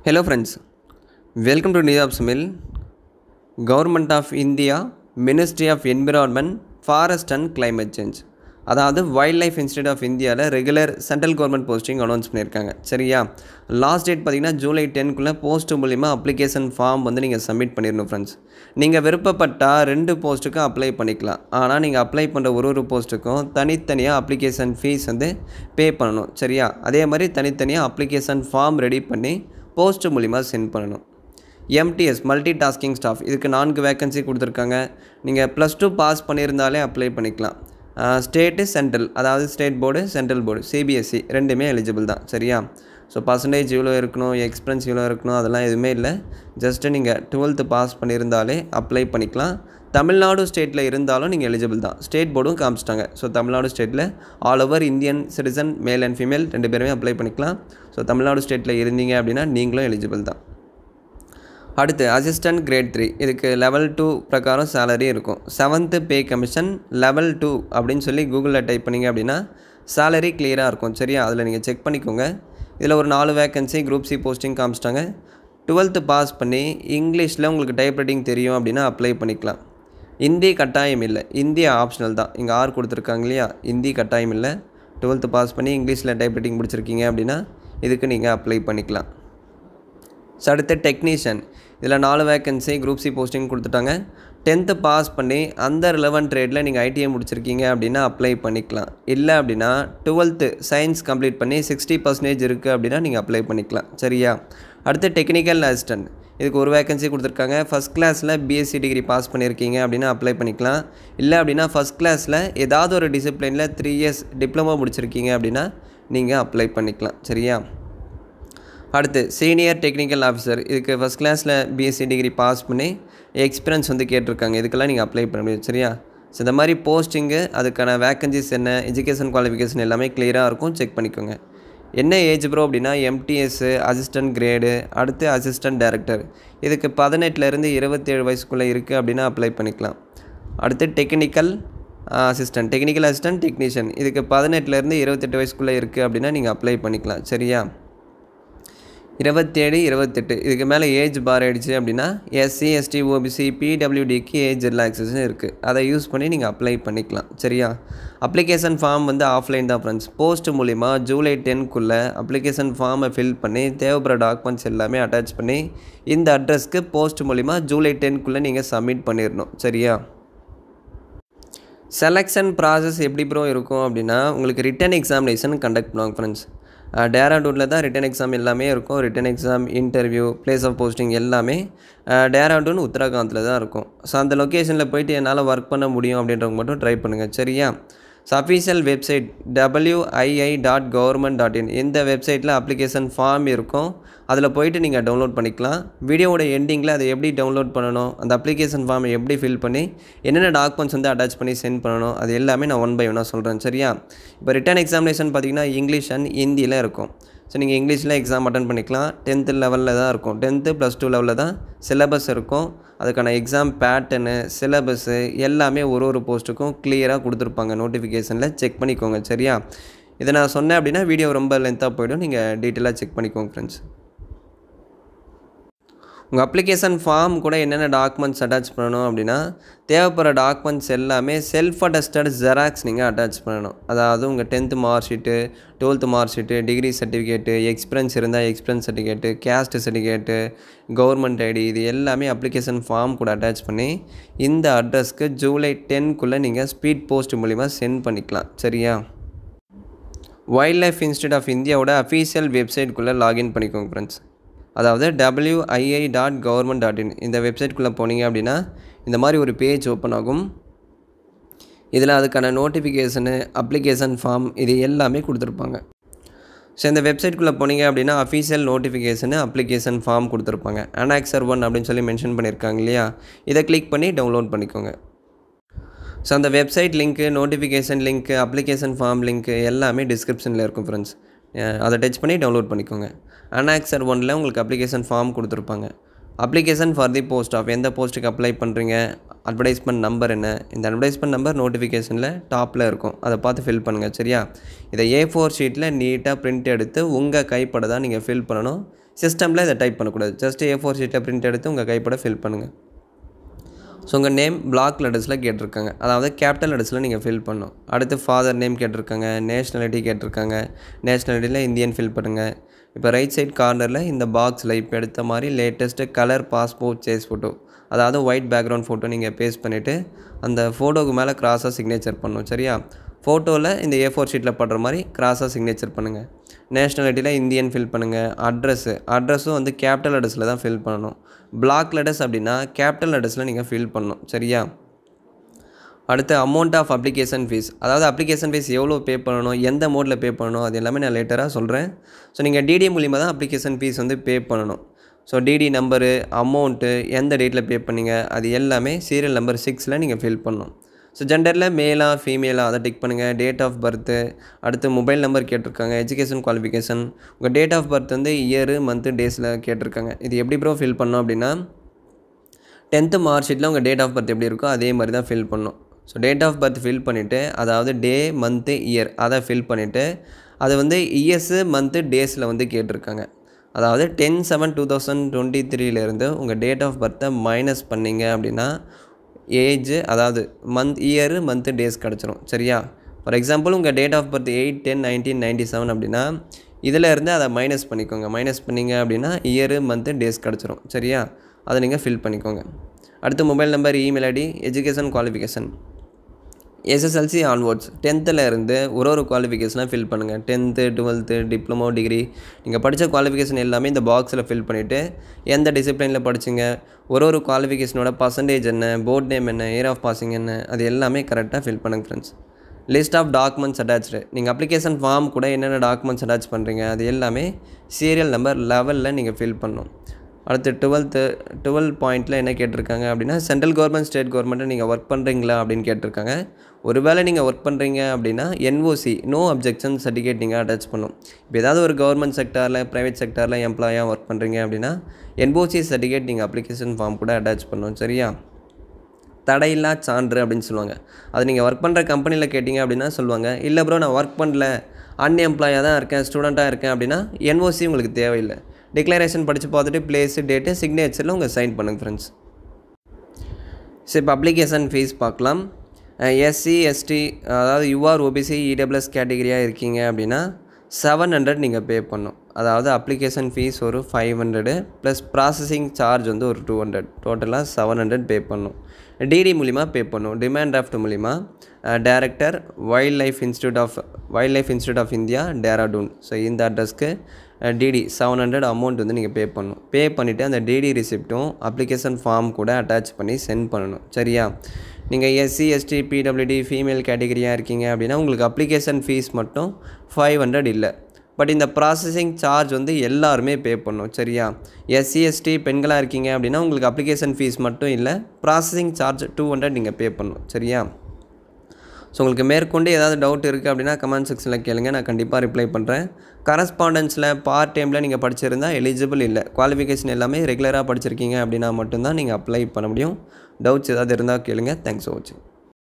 hello friends welcome to நிதாப் சுமில் government of India ministry of environment forest and climate change அதாவது wild life institute of இந்தியாவில் regular central government posting announce பண்ணியிருக்காங்க சரியா last date பார்த்தீங்கன்னா July டென்க்குள்ளே post மூலிமா அப்ளிகேஷன் ஃபார்ம் வந்து நீங்கள் சப்மிட் பண்ணிடணும் ஃப்ரெண்ட்ஸ் நீங்கள் விருப்பப்பட்டால் ரெண்டு போஸ்ட்டுக்கும் அப்ளை பண்ணிக்கலாம் ஆனால் நீங்கள் அப்ளை பண்ணுற ஒரு ஒரு போஸ்ட்டுக்கும் தனித்தனியாக அப்ளிகேஷன் ஃபீஸ் வந்து பே பண்ணணும் சரியா அதே மாதிரி தனித்தனியாக அப்ளிகேஷன் ஃபார்ம் ரெடி பண்ணி போஸ்ட் மூலிமா சென்ட் பண்ணணும் எம்டிஎஸ் மல்டி டாஸ்கிங் ஸ்டாஃப் இதுக்கு நான்கு வேக்கன்சி கொடுத்துருக்காங்க நீங்கள் ப்ளஸ் டூ பாஸ் பண்ணியிருந்தாலே அப்ளை பண்ணிக்கலாம் ஸ்டேட்டு சென்ட்ரல் அதாவது state board central board CBSE ரெண்டுமே எலிஜிபிள் தான் சரியா ஸோ பர்சன்டேஜ் இவ்வளோ இருக்கணும் எக்ஸ்பென்ஸ் இவ்வளோ இருக்கணும் அதெல்லாம் எதுவுமே இல்லை ஜஸ்ட்டு நீங்கள் டுவெல்த்து பாஸ் பண்ணியிருந்தாலே அப்ளை பண்ணிக்கலாம் தமிழ்நாடு ஸ்டேட்டில் இருந்தாலும் நீங்கள் எலிஜிபிள் தான் ஸ்டேட் போர்டும் காமிச்சிட்டாங்க ஸோ தமிழ்நாடு ஸ்டேட்டில் all over Indian citizen male and female ரெண்டு பேருமே அப்ளை பண்ணிக்கலாம் ஸோ தமிழ்நாடு ஸ்டேட்டில் இருந்தீங்க அப்படின்னா நீங்களும் எலிஜிபிள் தான் அடுத்து அசிஸ்டன்ட் கிரேட் த்ரீ இதுக்கு லெவல் டூ பிரகாரம் சேலரி இருக்கும் seventh pay commission level two அப்படின்னு சொல்லி கூகுளில் டைப் பண்ணிங்க அப்படின்னா சேலரி கிளியராக இருக்கும் சரியா அதில் நீங்கள் செக் பண்ணிக்கோங்க இதில் ஒரு நாலு வேக்கன்சி குரூப் சி போஸ்டிங் காமிச்சிட்டாங்க டுவெல்த்து பாஸ் பண்ணி இங்கிலீஷில் உங்களுக்கு டைப் ரைட்டிங் தெரியும் அப்படின்னா அப்ளை பண்ணிக்கலாம் ஹிந்தி கட்டாயம் இல்லை ஹிந்தி ஆப்ஷனல் தான் இங்கே ஆர் கொடுத்துருக்காங்க இல்லையா ஹிந்தி கட்டாயம் இல்லை டுவெல்த்து பாஸ் பண்ணி இங்கிலீஷில் டைப் ரைட்டிங் முடிச்சிருக்கீங்க அப்படின்னா இதுக்கு நீங்கள் அப்ளை பண்ணிக்கலாம் ஸோ அடுத்து டெக்னீஷியன் இதில் நாலு வேக்கன்சி குரூப் சி போஸ்டிங் கொடுத்துட்டாங்க டென்த்து பாஸ் பண்ணி அந்த ரிலவெண்ட் ட்ரேடில் நீங்கள் ஐடிஐ முடிச்சிருக்கீங்க அப்படின்னா அப்ளை பண்ணிக்கலாம் இல்லை அப்படின்னா டுவெல்த்து சயின்ஸ் கம்ப்ளீட் பண்ணி சிக்ஸ்டி பர்சன்டேஜ் இருக்குது அப்படின்னா நீங்கள் அப்ளை பண்ணிக்கலாம் சரியா அடுத்து டெக்னிக்கல் அசிஸ்டன்ட் இதுக்கு ஒரு வேக்கன்சி கொடுத்துருக்காங்க ஃபஸ்ட் கிளாஸில் பிஎஸ்சி டிகிரி பாஸ் பண்ணியிருக்கீங்க அப்படின்னா அப்ளை பண்ணிக்கலாம் இல்லை அப்படின்னா ஃபஸ்ட் கிளாஸில் ஏதாவது ஒரு டிசிப்ளினில் த்ரீ இயர்ஸ் டிப்ளமோ முடிச்சிருக்கீங்க அப்படின்னா நீங்கள் அப்ளை பண்ணிக்கலாம் சரியா அடுத்து சீனியர் டெக்னிக்கல் ஆஃபீஸர் இதுக்கு ஃபஸ்ட் கிளாஸில் பிஎஸ்சி டிகிரி பாஸ் பண்ணி எக்ஸ்பீரியன்ஸ் வந்து கேட்டிருக்காங்க இதுக்கெல்லாம் நீங்கள் அப்ளை பண்ண முடியும் சரியா ஸோ இந்த மாதிரி போஸ்டிங்கு அதுக்கான வேக்கன்சிஸ் என்ன எஜுகேஷன் குவாலிஃபிகேஷன் எல்லாமே கிளியராக இருக்கும் செக் பண்ணிக்கோங்க என்ன ஏஜ் ப்ரோ அப்படின்னா எம்டிஎஸ்ஸு அசிஸ்டன்ட் கிரேடு அடுத்து அசிஸ்டன்ட் டைரக்டர் இதுக்கு பதினெட்டுலேருந்து இருபத்தேழு வயசுக்குள்ளே இருக்குது அப்படின்னா அப்ளை பண்ணிக்கலாம் அடுத்து technical assistant technical assistant technician இதுக்கு பதினெட்டுலேருந்து இருபத்தெட்டு வயசுக்குள்ளே இருக்குது அப்படின்னா நீங்கள் அப்ளை பண்ணிக்கலாம் சரியா இருபத்தேழு இருபத்தெட்டு இதுக்கு மேலே ஏஜ் பார் ஆகிடுச்சு அப்படின்னா எஸ்சி எஸ்டி ஓபிசி பிடபிள்யூடிக்கு ஏஜ் ரிலாக்ஸேஷன் இருக்குது அதை யூஸ் பண்ணி நீங்கள் அப்ளை பண்ணிக்கலாம் சரியா அப்ளிகேஷன் ஃபார்ம் வந்து ஆஃப்லைன் தான் ஃப்ரெண்ட்ஸ் போஸ்ட் மூலிமா ஜூலை டென்க்குள்ளே அப்ளிகேஷன் ஃபார்மை ஃபில் பண்ணி தேவைப்படுற டாக்குமெண்ட்ஸ் எல்லாமே அட்டாச் பண்ணி இந்த அட்ரஸ்க்கு போஸ்ட் மூலிமா ஜூலை டென்க்குள்ளே நீங்கள் சப்மிட் பண்ணிடணும் சரியா செலெக்ஷன் ப்ராசஸ் எப்படி ப்ரோ இருக்கும் அப்படின்னா உங்களுக்கு ரிட்டன் எக்ஸாமினேஷன் கண்டக்ட் பண்ணுவாங்க ஃப்ரெண்ட்ஸ் டேராடூனில் தான் ரிட்டன் எக்ஸாம் எல்லாமே இருக்கும் written exam interview place of posting எல்லாமே டேராடூன் உத்தரகாண்டில் தான் இருக்கும் ஸோ அந்த லொக்கேஷனில் போயிட்டு என்னால் ஒர்க் பண்ண முடியும் அப்படின்றவங்க மட்டும் ட்ரை பண்ணுங்கள் சரியா so official website WII dot government dot in இந்த வெப்சைட்டில் அப்ளிகேஷன் ஃபார்ம் இருக்கும் அதில் போயிட்டு நீங்கள் டவுன்லோட் பண்ணிக்கலாம் வீடியோவோட எண்டிங்கில் அதை எப்படி டவுன்லோட் பண்ணணும் அந்த அப்ளிகேஷன் ஃபார்மை எப்படி ஃபில் பண்ணி என்னென்ன டாக்குமெண்ட்ஸ் வந்து அட்டாச் பண்ணி சென்ட் பண்ணணும் அது எல்லாமே நான் ஒன் பை ஒன்னாக சொல்கிறேன் சரியா இப்போ ரிட்டன் எக்ஸாமினேஷன் பார்த்தீங்கன்னா இங்கிலீஷ் அண்ட் ஹிந்தியில் இருக்கும் ஸோ நீங்கள் இங்கிலீஷில் எக்ஸாம் அட்டன் பண்ணிக்கலாம் டென்த்து லெவலில் தான் இருக்கும் டென்த்து ப்ளஸ் டூ லெவலில் தான் சிலபஸ் இருக்கும் அதுக்கான எக்ஸாம் பேட்டர்னு சிலபஸ்ஸு எல்லாமே ஒரு ஒரு போஸ்ட்டுக்கும் கிளியராக கொடுத்துருப்பாங்க நோட்டிஃபிகேஷனில் செக் பண்ணிக்கோங்க சரியா இதை நான் சொன்னேன் அப்படின்னா வீடியோ ரொம்ப லென்த்தாக போய்டும் நீங்கள் டீட்டெயிலாக செக் பண்ணிக்கோங்க ஃப்ரெண்ட்ஸ் உங்கள் அப்ளிகேஷன் ஃபார்ம் கூட என்னென்ன டாக்குமெண்ட்ஸ் அட்டாச் பண்ணணும் அப்படின்னா தேவைப்படுற டாக்குமெண்ட்ஸ் எல்லாமே செல்ஃப் அட்டஸ்டட் ஜெராக்ஸ் நீங்கள் அட்டாச் பண்ணணும் அதாவது உங்கள் tenth mark sheet twelfth mark sheet degree certificate experience இருந்தால் experience certificate caste certificate government ID இது எல்லாமே அப்ளிகேஷன் ஃபார்ம் கூட அட்டாச் பண்ணி இந்த அட்ரஸ்க்கு ஜூலை டென்க்குள்ளே நீங்கள் ஸ்பீட் போஸ்ட் மூலிமா சென்ட் பண்ணிக்கலாம் சரியா வைல்ட் லைஃப் இன்ஸ்டியூட் ஆஃப் இந்தியாவோட அஃபீஷியல் வெப்சைட்குள்ளே லாகின் பண்ணிக்கோங்க ஃப்ரெண்ட்ஸ் அதாவது WII dot government dot in இந்த வெப்சைட்குள்ளே போனீங்க அப்படின்னா இந்த மாதிரி ஒரு பேஜ் ஓப்பன் ஆகும் இதில் அதுக்கான நோட்டிஃபிகேஷனு அப்ளிகேஷன் ஃபார்ம் இது எல்லாமே கொடுத்துருப்பாங்க ஸோ இந்த வெப்சைட்குள்ளே போனீங்க அப்படின்னா அஃபீஷியல் நோட்டிஃபிகேஷனு அப்ளிகேஷன் ஃபார்ம் கொடுத்துருப்பாங்க அனாக்சர் ஒன் அப்படின்னு சொல்லி மென்ஷன் பண்ணியிருக்காங்க இல்லையா இதை கிளிக் பண்ணி டவுன்லோட் பண்ணிக்கோங்க ஸோ அந்த website link notification link application form link எல்லாமே டிஸ்கிரிப்ஷனில் இருக்கும் ஃப்ரெண்ட்ஸ் அதை டச் பண்ணி டவுன்லோட் பண்ணிக்கோங்க அனாக்சர் ஒனில் உங்களுக்கு அப்ளிகேஷன் ஃபார்ம் கொடுத்துருப்பாங்க application for the post of எந்த போஸ்ட்டுக்கு அப்ளை பண்ணுறீங்க அட்வர்டைஸ்மெண்ட் நம்பர் என்ன இந்த அட்வர்டைஸ்மெண்ட் நம்பர் நோட்டிஃபிகேஷனில் டாப்பில் இருக்கும் அதை பார்த்து ஃபில் பண்ணுங்கள் சரியா இதை ஏ ஃபோர் ஷீட்டில் நீட்டாக பிரிண்ட் எடுத்து உங்கள் கைப்பட தான் நீங்கள் ஃபில் பண்ணணும் சிஸ்டமில் இதை டைப் பண்ணக்கூடாது ஜஸ்ட் ஏ ஃபோர் ஷீட்டில் பிரிண்ட் எடுத்து உங்கள் கைப்பட ஃபில் பண்ணுங்கள் ஸோ உங்கள் நேம் பிளாக் லெட்டர்ஸில் கேட்டிருக்காங்க அதாவது கேபிட்டல் லெட்டர்ஸில் நீங்கள் ஃபில் பண்ணணும் அடுத்து ஃபாதர் நேம் கேட்டிருக்காங்க நேஷ்னாலிட்டி கேட்டிருக்காங்க நேஷ்னாலிட்டியில் இந்தியன் ஃபில் பண்ணுங்கள் இப்போ ரைட் சைட் கார்னரில் இந்த பாக்ஸில் இப்போ எடுத்த மாதிரி latest colour passport size photo அதாவது ஒயிட் பேக்ரவுண்ட் ஃபோட்டோ நீங்கள் பேஸ்ட் பண்ணிவிட்டு அந்த ஃபோட்டோக்கு மேலே கிராஸாக சிக்னேச்சர் பண்ணணும் சரியா ஃபோட்டோவில் இந்த ஏ ஃபோர் ஷீட்டில் படுற மாதிரி கிராஸாக சிக்னேச்சர் பண்ணுங்கள் நேஷ்னாலிட்டியில் இந்தியன் ஃபில் பண்ணுங்கள் அட்ரஸ்ஸு அட்ரஸும் வந்து கேபிட்டல் லெட்டர்ஸில் தான் ஃபில் பண்ணணும் பிளாக் லெட்டர்ஸ் அப்படின்னா கேபிட்டல் லெட்டர்ஸில் நீங்கள் ஃபில் பண்ணணும் சரியா அடுத்து அமௌண்ட் ஆஃப் அப்ளிகேஷன் ஃபீஸ் அதாவது அப்ளிகேஷன் ஃபீஸ் எவ்வளோ பே பண்ணணும் எந்த மோடில் பே பண்ணணும் அது எல்லாமே நான் லேட்டராக சொல்கிறேன் ஸோ நீங்கள் டிடி மூலிமா தான் அப்ளிகேஷன் ஃபீஸ் வந்து பே பண்ணணும் ஸோ டிடி நம்பரு அமௌண்ட்டு எந்த டேட்டில் பே பண்ணீங்க அது எல்லாமே சீரியல் நம்பர் சிக்ஸில் நீங்கள் ஃபில் பண்ணணும் ஸோ ஜெண்டரில் மேலா ஃபீமேலா அதை டிக் பண்ணுங்கள் டேட் ஆஃப் பர்த்து அடுத்து மொபைல் நம்பர் கேட்டிருக்காங்க எஜுகேஷன் குவாலிஃபிகேஷன் உங்கள் டேட் ஆஃப் பர்த் வந்து இயரு மந்த்து டேஸில் கேட்டிருக்காங்க இது எப்படி ப்ரோ ஃபில் பண்ணோம் அப்படின்னா டென்த்து மார்க் ஷீட்டில் உங்கள் டேட் ஆஃப் பர்த் எப்படி இருக்கோ அதே மாதிரி தான் ஃபில் பண்ணணும் so date of birth fill பண்ணிவிட்டு அதாவது டே மந்த்து இயர் அதை ஃபில் பண்ணிவிட்டு அது வந்து இயர்ஸு மந்த்து டேஸில் வந்து கேட்டிருக்காங்க அதாவது ten seven two thousand twenty த்ரீலேருந்து உங்கள் டேட் ஆஃப் பர்த்தை மைனஸ் பண்ணீங்க அப்படின்னா ஏஜ் அதாவது மந்த் இயரு மந்த்து டேஸ் கிடச்சிரும் சரியா ஃபார் எக்ஸாம்பிள் உங்கள் date of birth eight ten nineteen ninety seven அப்படின்னா இதில் இருந்து அதை மைனஸ் பண்ணிக்கோங்க மைனஸ் பண்ணீங்க அப்படின்னா இயரு மந்த்து டேஸ் கிடச்சிரும் சரியா அதை நீங்கள் ஃபில் பண்ணிக்கோங்க அடுத்து mobile number email ID education qualification SSLC onwards டென்த்தில் இருந்து ஒரு ஒரு குவாலிஃபிகேஷனாக ஃபில் பண்ணுங்கள் டென்த்து டுவெல்த்து டிப்ளமோ டிகிரி நீங்கள் படித்த குவாலிஃபிகேஷன் எல்லாமே இந்த பாக்ஸில் ஃபில் பண்ணிவிட்டு எந்த டிசிப்ளினில் படிச்சிங்க ஒரு ஒரு குவாலிஃபிகேஷனோட பர்சன்டேஜ் என்ன போர்ட் நேம் என்ன இயர் ஆஃப் பாசிங் என்ன அது எல்லாமே கரெக்டாக ஃபில் பண்ணுங்க friends list of documents attach நீங்கள் அப்ளிகேஷன் ஃபார்ம் கூட என்னென்ன டாக்குமெண்ட்ஸ் அட்டாச் பண்ணுறீங்க அது எல்லாமே சீரியல் நம்பர் லெவலில் நீங்கள் ஃபில் பண்ணணும் அடுத்து டுவெல்த்து டுவெல் பாயிண்ட்டில் என்ன கேட்டிருக்காங்க அப்படின்னா சென்ட்ரல் கவர்மெண்ட் ஸ்டேட் கவர்மெண்ட்டை நீங்கள் ஒர்க் பண்ணுறீங்களா அப்படின்னு கேட்டிருக்காங்க ஒருவேளை நீங்கள் ஒர்க் பண்ணுறீங்க அப்படின்னா என்ஓசி நோ அப்ஜெக்ஷன் சர்டிஃபிகேட் நீங்கள் அட்டாச் பண்ணணும் இப்போ ஏதாவது ஒரு கவர்மெண்ட் செக்டாரில் ப்ரைவேட் செக்டாரில் எம்ப்ளாயாக ஒர்க் பண்ணுறீங்க அப்படின்னா என்ஓசி சர்டிஃபிகேட் நீங்கள் அப்ளிகேஷன் ஃபார்ம் கூட அட்டாச் பண்ணணும் சரியா தடையில்லா சான்று அப்படின்னு சொல்லுவாங்க அது நீங்கள் ஒர்க் பண்ணுற கம்பெனியில் கேட்டிங்க அப்படின்னா சொல்லுவாங்க இல்லை ப்ரோ நான் ஒர்க் பண்ணல அன்எம்ப்ளாயாக தான் இருக்கேன் ஸ்டூடெண்ட்டாக இருக்கேன் அப்படின்னா என்ஓசி உங்களுக்கு தேவையில்லை டிக்ளரேஷன் படித்து பார்த்துட்டு பிளேஸு டேட்டு சிக்னேச்சரில் உங்கள் சைன் பண்ணுங்கள் ஃப்ரெண்ட்ஸ் சரி இப்போ அப்ளிகேஷன் ஃபீஸ் பார்க்கலாம் எஸ்சி எஸ்டி அதாவது யூஆர் ஓபிசி இடபிள்எஸ் கேட்டகரியாக இருக்கீங்க அப்படின்னா செவன் ஹண்ட்ரட் நீங்கள் பே பண்ணணும் அதாவது அப்ளிகேஷன் ஃபீஸ் ஒரு five hundred plus processing charge வந்து ஒரு டூ ஹண்ட்ரட் டோட்டலாக செவன் ஹண்ட்ரட் பே பண்ணணும் டிடி மூலிமா பே பண்ணும் டிமாண்ட் டிராஃப்ட் மூலிமா director wild life institute of wild life institute of India Dehradun so இந்த அட்ரஸ்க்கு டிடி செவன் ஹண்ட்ரட் அமௌண்ட் வந்து நீங்கள் பே பண்ணணும் பே பண்ணிவிட்டு அந்த டிடி ரிசிப்ட்டும் அப்ளிகேஷன் ஃபார்ம் கூட அட்டாச் பண்ணி சென்ட் பண்ணணும் சரியா நீங்கள் எஸ்சி எஸ்டி பிடபிள்யூடி ஃபீமேல் கேட்டகரியாக இருக்கீங்க அப்படின்னா உங்களுக்கு அப்ளிகேஷன் ஃபீஸ் மட்டும் ஃபைவ் ஹண்ட்ரட் இல்லை பட் இந்த ப்ராசஸிங் சார்ஜ் வந்து எல்லாருமே பே பண்ணணும் சரியா எஸ்சி எஸ்டி பெண்களாக இருக்கீங்க அப்படின்னா உங்களுக்கு அப்ளிகேஷன் ஃபீஸ் மட்டும் இல்லை ப்ராசஸிங் சார்ஜ் டூ ஹண்ட்ரட் நீங்கள் பே பண்ணணும் சரியா ஸோ உங்களுக்கு மேற்கொண்டு ஏதாவது டவுட் இருக்குது அப்படின்னா கமெண்ட் செக்ஷனில் கேளுங்க நான் கண்டிப்பாக ரிப்ளை பண்ணுறேன் கரஸ்பாண்டன்ஸில் பார்ட் டைமில் நீங்கள் படிச்சிருந்தா எலிஜிபிள் இல்லை குவாலிஃபிகேஷன் எல்லாமே ரெகுலராக படிச்சிருக்கீங்க அப்படின்னா மட்டும்தான் நீங்கள் அப்ளை பண்ண முடியும் டவுட்ஸ் ஏதாவது இருந்தால் கேளுங்க தேங்க்ஸ் ஃபார் வாட்சிங்